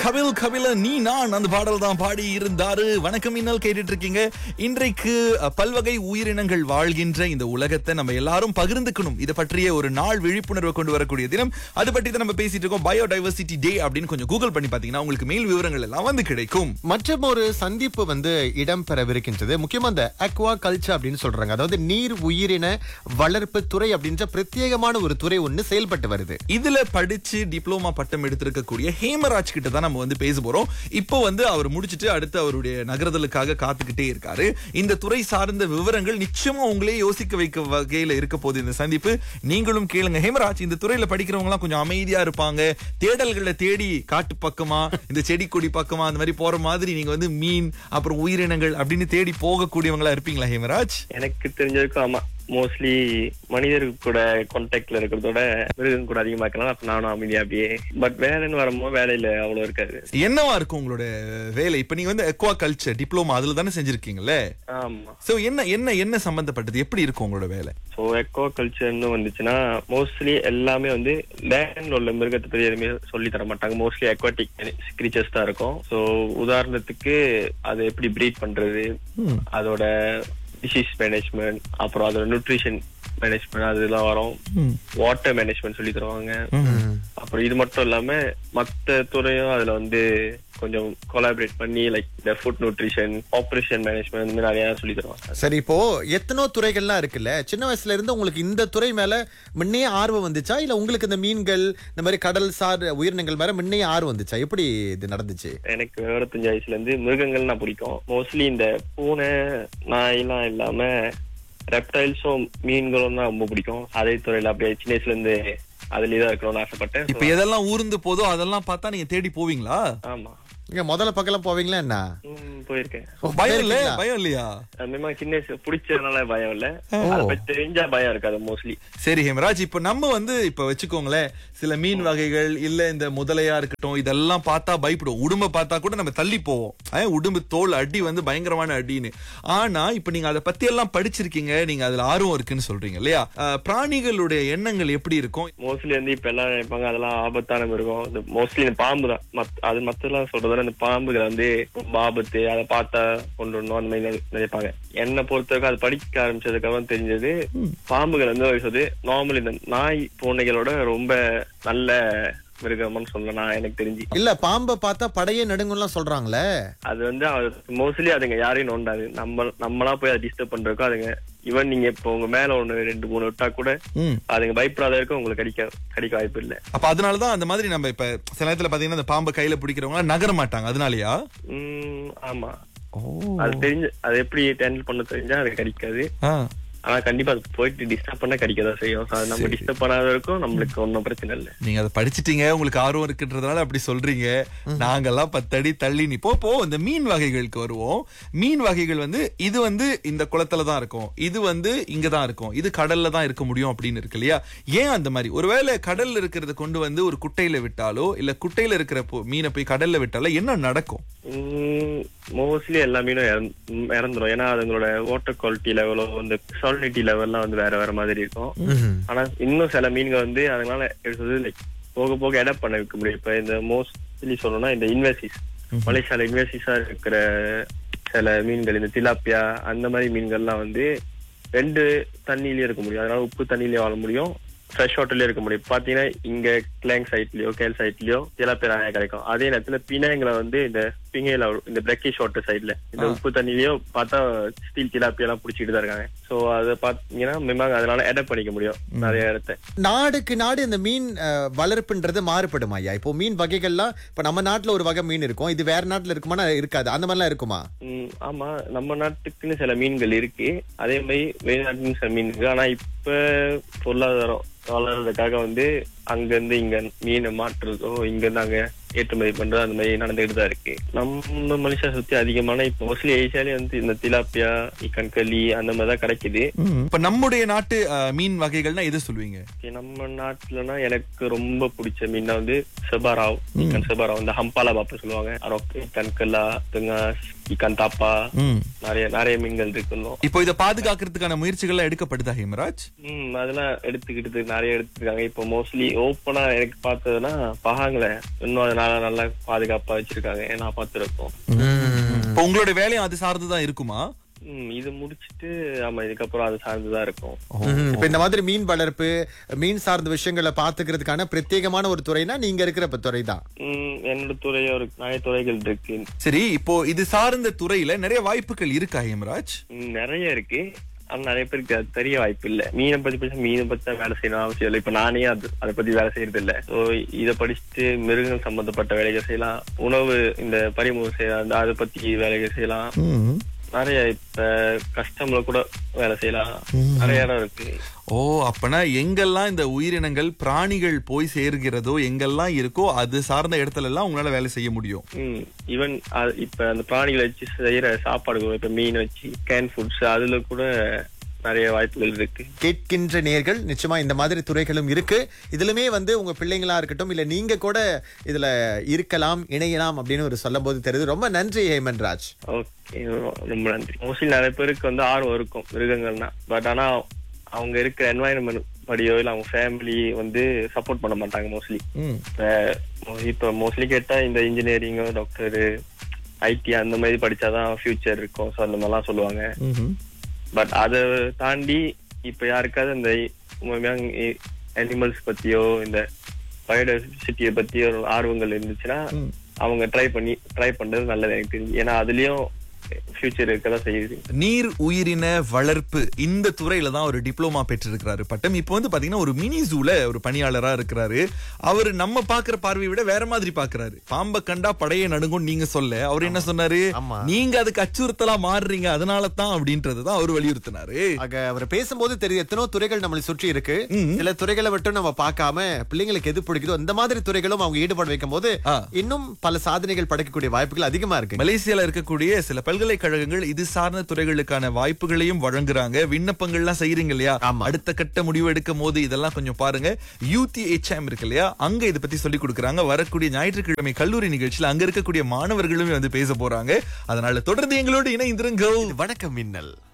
கபில் கபில நீ நான் அந்த பாடல் தான் பாடி இருந்தாரு வணக்கம் இன்னல் கேட்டுட்டு இருக்கீங்க இன்றைக்கு அஹ், பல்வகை உயிரினங்கள் வாழ்கின்ற இந்த உலகத்தை நம்ம எல்லாரும் பகிர்ந்துக்கணும் இதை பற்றிய ஒரு நாள் விழிப்புணர்வை கொண்டு வரக்கூடிய தினம் அது பற்றி தான் நம்ம பேசிட்டு இருக்கோம் பயோடைவர்சிட்டி டே அப்படின்னு கொஞ்சம் கூகுள் பண்ணி பாத்தீங்கன்னா உங்களுக்கு மேல் விவரங்கள் எல்லாம் வந்து கிடைக்கும் மற்றும் ஒரு சந்திப்பு வந்து இடம்பெறவிருக்கின்றது முக்கியமா இந்த அக்வா கல்ச்சர் அப்படின்னு சொல்றாங்க அதாவது நீர் உயிரின வளர்ப்பு துறை அப்படின்ற பிரத்யேகமான ஒரு துறை ஒண்ணு செயல்பட்டு வருது இதுல படிச்சு டிப்ளோமா பட்டம் எடுத்திருக்கக்கூடிய ஹேமராஜ் கிட்ட தான் நம்ம வந்து பேச போறோம் இப்போ வந்து அவர் முடிச்சிட்டு அடுத்து அவருடைய நகர்தலுக்காக காத்துக்கிட்டே இருக்காரு இந்த துறை சார்ந்த விவரங்கள் நிச்சயமா உங்களே யோசிக்க வைக்க வகையில இருக்க போகுது இந்த சந்திப்பு நீங்களும் கேளுங்க ஹேமராஜ் இந்த துறையில படிக்கிறவங்க எல்லாம் கொஞ்சம் அமைதியா இருப்பாங்க தேடல்களை தேடி காட்டு பக்கமா இந்த செடி கொடி பக்கமா அந்த மாதிரி போற மாதிரி நீங்க வந்து மீன் அப்புறம் உயிரினங்கள் அப்படின்னு தேடி போகக்கூடியவங்களா இருப்பீங்களா ஹேமராஜ் எனக்கு தெரிஞ்ச வரைக்கும் ஆமா மோஸ்ட்லி மனிதர்கள் கூட கான்டாக்ட்ல இருக்கிறதோட மிருகம் கூட அதிகமா இருக்கலாம் அப்ப நானும் அமைதியா அப்படியே பட் வேலைன்னு வரும்போது வேலையில அவ்வளவு இருக்காது என்னவா இருக்கும் உங்களோட வேலை இப்ப நீங்க வந்து எக்வா கல்ச்சர் டிப்ளோமா அதுல தானே செஞ்சிருக்கீங்கல்ல ஆமா சோ என்ன என்ன என்ன சம்பந்தப்பட்டது எப்படி இருக்கும் உங்களோட வேலை ஸோ எக்கோ கல்ச்சர்னு வந்துச்சுன்னா மோஸ்ட்லி எல்லாமே வந்து லேண்ட்ல உள்ள மிருகத்தை பத்தி எதுவுமே சொல்லி தர மாட்டாங்க மோஸ்ட்லி அக்வாட்டிக் கிரீச்சர்ஸ் தான் இருக்கும் ஸோ உதாரணத்துக்கு அதை எப்படி ப்ரீட் பண்றது அதோட டிசீஸ் மேனேஜ்மெண்ட் அப்புறம் அதோட நியூட்ரிஷன் மேனேஜ்மெண்ட் அதெல்லாம் வரும் வாட்டர் மேனேஜ்மெண்ட் சொல்லி தருவாங்க அப்புறம் இது மட்டும் இல்லாம மத்த துறையும் அதுல வந்து கொஞ்சம் கொலாபரேட் பண்ணி லைக் இந்த ஃபுட் நியூட்ரிஷன் ஆப்ரேஷன் மேனேஜ்மெண்ட் இந்த மாதிரி நிறைய சொல்லி தருவாங்க சரி இப்போ எத்தனோ துறைகள்லாம் இருக்குல்ல சின்ன வயசுல இருந்து உங்களுக்கு இந்த துறை மேல முன்னே ஆர்வம் வந்துச்சா இல்ல உங்களுக்கு இந்த மீன்கள் இந்த மாதிரி கடல் சார் உயிரினங்கள் மேல முன்னே ஆர்வம் வந்துச்சா எப்படி இது நடந்துச்சு எனக்கு இருபத்தஞ்சு வயசுல இருந்து மிருகங்கள்னா பிடிக்கும் மோஸ்ட்லி இந்த பூனை நாயெல்லாம் இல்லாம ரெப்டைல்ஸும் மீன்களும் தான் ரொம்ப பிடிக்கும் அதே துறையில அப்படியே சின்ன வயசுல இருந்து அதுலயே தான் இருக்கணும்னு ஆசைப்பட்டேன் இப்ப எதெல்லாம் ஊர்ந்து போதோ அதெல்லாம் பார்த்தா நீங்க தேடி போவீங்களா ஆமா நீங்க முதல்ல பக்கம் போவீங்களா என்ன ம், போயிருக்கேன் ஓ, பயம் இல்ல போயிருக்கீங்களா? பயம் இல்லையா அதுமாதிரி சின்ன வயசு பிடிச்சதுனால பயம் இல்ல அதை பத்தி தெரிஞ்சா பயம் இருக்காது மோஸ்ட்லி சரி ஹேமராஜ் இப்ப நம்ம வந்து இப்ப வச்சுக்கோங்களேன் சில மீன் வகைகள் இல்ல இந்த முதலையா இருக்கட்டும் இதெல்லாம் பார்த்தா பயப்படுவோம் உடும்ப பார்த்தா கூட நம்ம தள்ளி போவோம் அஹ், உடும்பு தோல் அடி வந்து பயங்கரமான அடின்னு ஆனா இப்ப நீங்க அதை பத்தி எல்லாம் படிச்சிருக்கீங்க நீங்க அதுல ஆர்வம் இருக்குன்னு சொல்றீங்க இல்லையா அஹ், பிராணிகளுடைய எண்ணங்கள் எப்படி இருக்கும் மோஸ்ட்லி வந்து இப்ப எல்லாம் நினைப்பாங்க அதெல்லாம் ஆபத்தான மிருகம் இந்த மோஸ்ட்லி இந்த பாம்பு தான் மத்- அது மத்தெல்லாம் சொல்றத விட இந்த பாம்புகளை வந்து ரொம்ப ஆபத்து அதை பார்த்தா கொண்டு வரணும் அந்த மாதிரி நினை- நினைப்பாங்க என்னை பொறுத்தவரைக்கும் அது படிக்க ஆரம்பிச்சதுக்கு அப்புறம் தெரிஞ்சது பாம்புகள் வந்து ஒரு சொல்றது நார்மல் இந்த நாய் பூனைகளோட ரொம்ப நல்ல மிருகம்னு சொல்லலாம் நான் எனக்கு தெரிஞ்சு இல்ல பாம்பை பார்த்தா படையே நடுங்கலாம் சொல்றாங்களே அது வந்து மோஸ்ட்லி அதுங்க யாரையும் நோண்டாது நம்ம நம்மளா போய் அதை டிஸ்டர்ப் பண்றதுக்கும் அதுங்க ஈவன் நீங்க இப்போ உங்க மேல ஒண்ணு ரெண்டு மூணு விட்டா கூட ம். அதுங்க பயப்படாத இருக்கும் உங்களுக்கு கடிக்க கடிக்க வாய்ப்பு இல்ல அப்ப அதனாலதான் அந்த மாதிரி நம்ம இப்ப சில நேரத்துல பாத்தீங்கன்னா இந்த பாம்பை கையில பிடிக்கிறவங்க நகர மாட்டாங்க அதனாலயா உம் ஆமா அது தெரிஞ்சு அது எப்படி ஹேண்டில் பண்ண தெரிஞ்சா அது கடிக்காது ஆ. ஆனா கண்டிப்பா அது போயிட்டு டிஸ்டர்ப் பண்ண கடிக்கதான் செய்யும் So, அது நம்ம டிஸ்டர்ப் பண்ணாத வரைக்கும் நம்மளுக்கு ஒன்னும் பிரச்சனை இல்ல நீங்க அதை படிச்சிட்டீங்க உங்களுக்கு ஆர்வம் இருக்குன்றதுனால அப்படி சொல்றீங்க நாங்கெல்லாம் பத்தடி தள்ளி நிப்போ போ இந்த மீன் வகைகளுக்கு வருவோம் மீன் வகைகள் வந்து இது வந்து இந்த குளத்துல தான் இருக்கும் இது வந்து இங்க தான் இருக்கும் இது கடல்ல தான் இருக்க முடியும் அப்படின்னு இருக்கு இல்லையா ஏன் அந்த மாதிரி ஒருவேளை கடல்ல இருக்கிறத கொண்டு வந்து ஒரு குட்டையில விட்டாலோ இல்ல குட்டையில இருக்கிற பொ- மீனை போய் கடல்ல விட்டாலோ என்ன நடக்கும் மோஸ்ட்லி எல்லா மீனும் இறந்- இறந்துரும் ஏன்னா அதுங்களோட வாட்டர் குவாலிட்டி லெவலோ இந்த சாலினிட்டி லெவல்லாம் வந்து வேற வேற மாதிரி இருக்கும் ஆனா இன்னும் சில மீன்கள் வந்து அதனால எடுத்தது லைக் போக போக எடப் பண்ண வைக்க முடியும் இப்ப இந்த மோஸ்ட்லி சொல்லணும்னா இந்த இன்வெசிஸ் மலேசியால இன்வெசிஸா இருக்கிற சில மீன்கள் இந்த திலாப்பியா அந்த மாதிரி மீன்கள்லாம் வந்து ரெண்டு தண்ணியிலயும் இருக்க முடியும் அதனால உப்பு தண்ணியிலயும் வாழ முடியும் ஃப்ரெஷ் வாட்டர்லயும் இருக்க முடியும் பாத்தீங்கன்னா இங்க கிளாங் சைட்லயோ கேல் சைட்லயோ திலாப்பியா நிறைய கிடைக்கும் அதே நேரத்துல பிணைங்களை வந்து இந்த பிங்கையில இந்த பிரெக்கிஷ் வாட்டர் சைட்ல இந்த உப்பு தண்ணிலயோ பார்த்தா ஸ்டீல் திலாப்பியா எல்லாம் பிடிச்சிட்டு தான் இருக்காங்க சோ அதை பாத்தீங்கன்னா மிமாங்க அதனால எடப் பண்ணிக்க முடியும் நிறைய இடத்த நாடுக்கு நாடு இந்த மீன் அஹ், வளர்ப்புன்றது மாறுபடுமா ஐயா இப்போ மீன் வகைகள்லாம் இப்ப நம்ம நாட்டுல ஒரு வகை மீன் இருக்கும் இது வேற நாட்டுல இருக்குமானா இருக்காது அந்த மாதிரிலாம் இருக்குமா ம், ஆமா நம்ம நாட்டுக்குன்னு சில மீன்கள் இருக்கு அதே மாதிரி வெளிநாட்டுன்னு சில மீன் இருக்கு ஆனா இப்ப பொருளாதாரம் வளர்றதுக்காக வந்து அங்க இருந்து இங்க மீனை மாற்றுறதோ இங்க இருந்து அங்க ஏற்றுமதி பண்றது அந்த மாதிரி நடந்துகிட்டு தான் இருக்கு நம்ம மலேசியா சுத்தி அதிகமான இப்ப மோஸ்ட்லி ஏசியாலே வந்து இந்த திலாப்பியா கண்களி அந்த மாதிரி தான் கிடைக்குது இப்ப நம்முடைய நாட்டு அஹ், மீன் வகைகள்னா எது சொல்லுவீங்க Okay, நம்ம நாட்டுலனா எனக்கு ரொம்ப பிடிச்ச மீன் வந்து செபாராவ் இக்கன் செபாராவ் இந்த ஹம்பாலா பாப்பா சொல்லுவாங்க அரோக் கண்கல்லா தெங்காஸ் இக்கன் தாப்பா ம். நிறைய நிறைய மீன்கள் இருக்கணும் இப்போ இதை பாதுகாக்கிறதுக்கான முயற்சிகள்லாம் எடுக்கப்படுதா ஹேமராஜ் ம் அதெல்லாம் எடுத்துக்கிட்டு நிறைய எடுத்துருக்காங்க இப்போ மோஸ்ட்லி ஓப்பனா எனக்கு பார்த்ததுன்னா பகாங்கள இன்னும் அதனால நல்லா பாதுகாப்பா வச்சிருக்காங்க நான் பார்த்திருக்கோம் இப்போ உங்களுடைய வேலையும் அது சார்ந்துதான் இருக்குமா ம், இது முடிச்சிட்டு ஆமா இதுக்கப்புறம் அது சார்ந்துதான் இருக்கும் ம்ஹும். இப்ப இந்த மாதிரி மீன் வளர்ப்பு மீன் சார்ந்த விஷயங்களை பாத்துக்கிறதுக்கான பிரத்யேகமான ஒரு துறைனா நீங்க இருக்கிற இப்ப துறை தான் ம், என்னோட துறைய ஒரு நிறைய துறைகள் இருக்கு சரி இப்போ இது சார்ந்த துறையில நிறைய வாய்ப்புகள் இருக்கா ஹேமராஜ் ம், நிறைய இருக்கு ஆனா நிறைய பேருக்கு அது தெரிய வாய்ப்பு இல்ல மீனை பத்தி படிச்சா மீனை பத்தி தான் வேலை செய்யணும் அவசியம் இல்லை இப்ப நானே அது அதை பத்தி வேலை செய்யறது இல்ல ஸோ இதை படிச்சுட்டு மிருகங்கள் சம்பந்தப்பட்ட வேலைகள் செய்யலாம் உணவு இந்த பறிமுதல் செய்யலாம் இந்த அதை பத்தி வேலைகள் செய்யலாம் நிறைய இப்ப கஸ்டம்ல கூட வேலை செய்யலாம் நிறைய இடம் இருக்கு ஓ அப்பனா எங்கெல்லாம் இந்த உயிரினங்கள் பிராணிகள் போய் சேர்கிறதோ எங்கெல்லாம் இருக்கோ அது சார்ந்த இடத்துல எல்லாம் உங்களால வேலை செய்ய முடியும் ம் ஈவன் இப்ப அந்த பிராணிகளை வச்சு செய்யற சாப்பாடு கூட இப்ப மீன் வச்சு கேன் ஃபுட்ஸ் அதுல கூட நிறைய வாய்ப்புகள் இருக்கு கேட்கின்ற நேர்கள் நிச்சயமா இந்த மாதிரி துறைகளும் இருக்கு இதுலுமே வந்து உங்க பிள்ளைங்களா இருக்கட்டும் இல்ல நீங்க கூட இதுல இருக்கலாம் இணையலாம் அப்படின்னு ஒரு சொல்லும் போது தெரியுது ரொம்ப நன்றி ஹேமன் ராஜ் ஓகே ரொம்ப நன்றி மோஸ்ட்லி நிறைய பேருக்கு வந்து ஆர்வம் இருக்கும் மிருகங்கள்னா பட் ஆனா அவங்க இருக்கிற என்வாயன்மெண்ட் படியோ இல்ல அவங்க ஃபேமிலி வந்து சப்போர்ட் பண்ண மாட்டாங்க மோஸ்ட்லி இப்ப மோஸ்ட்லி கேட்டா இந்த இன்ஜினியரிங் டாக்டர் ஐடி அந்த மாதிரி படிச்சாதான் ஃபியூச்சர் இருக்கும் ஸோ அந்த மாதிரிலாம் சொல்லுவாங்க பட் அதை தாண்டி இப்ப யாருக்காவது இந்த அனிமல்ஸ் பத்தியோ இந்த பயோடைவர்சிட்டியை பத்தியோ ஆர்வங்கள் இருந்துச்சுன்னா அவங்க ட்ரை பண்ணி ட்ரை பண்றது நல்லது எனக்கு தெரிஞ்சு ஏன்னா அதுலயும் ஃபியூச்சர் இருக்கதான் செய்யுது நீர் உயிரின வளர்ப்பு இந்த துறையில தான் ஒரு டிப்ளமா பெற்றிருக்கிறாரு பட்டம் இப்போ வந்து பாத்தீங்கன்னா ஒரு மினி ஜூல ஒரு பணியாளரா இருக்கிறாரு அவர் நம்ம பாக்குற பார்வையை விட வேற மாதிரி பாக்குறாரு பாம்ப கண்டா படையை நடுங்கும் நீங்க சொல்ல அவர் என்ன சொன்னாரு ஆமா. நீங்க அதுக்கு அச்சுறுத்தலா மாறுறீங்க அதனால தான் அப்படின்றது தான் அவர் வலியுறுத்தினாரு ஆக அவர் பேசும்போது தெரியுது எத்தனோ துறைகள் நம்மளை சுற்றி இருக்கு சில துறைகளை மட்டும் நம்ம பார்க்காம பிள்ளைங்களுக்கு எது பிடிக்குதோ இந்த மாதிரி துறைகளும் அவங்க ஈடுபாடு வைக்கும் போது ஆ. இன்னும் பல சாதனைகள் படைக்கக்கூடிய வாய்ப்புகள் அதிகமா இருக்கு மலேசியால இருக்கக்கூடிய சில பல்கலைக்கழகங்கள் இது சார்ந்த துறைகளுக்கான வாய்ப்புகளையும் வழங்குறாங்க விண்ணப்பங்கள்லாம் செய்யறீங்க இல்லையா ஆமா. அடுத்த கட்ட முடிவு எடுக்கும் போது இதெல்லாம் கொஞ்சம் பாருங்க யூடி ஹெச்எம் இருக்கு இல்லையா அங்க இதை பத்தி சொல்லி கொடுக்குறாங்க வரக்கூடிய ஞாயிற்றுக்கிழமை கல்லூரி நிகழ்ச்சியில அங்க இருக்கக்கூடிய மாணவர்களுமே வந்து பேச போறாங்க அதனால தொடர்ந்து எங்களோடு இணைந்திருங்கள் வணக்கம் மின்னல்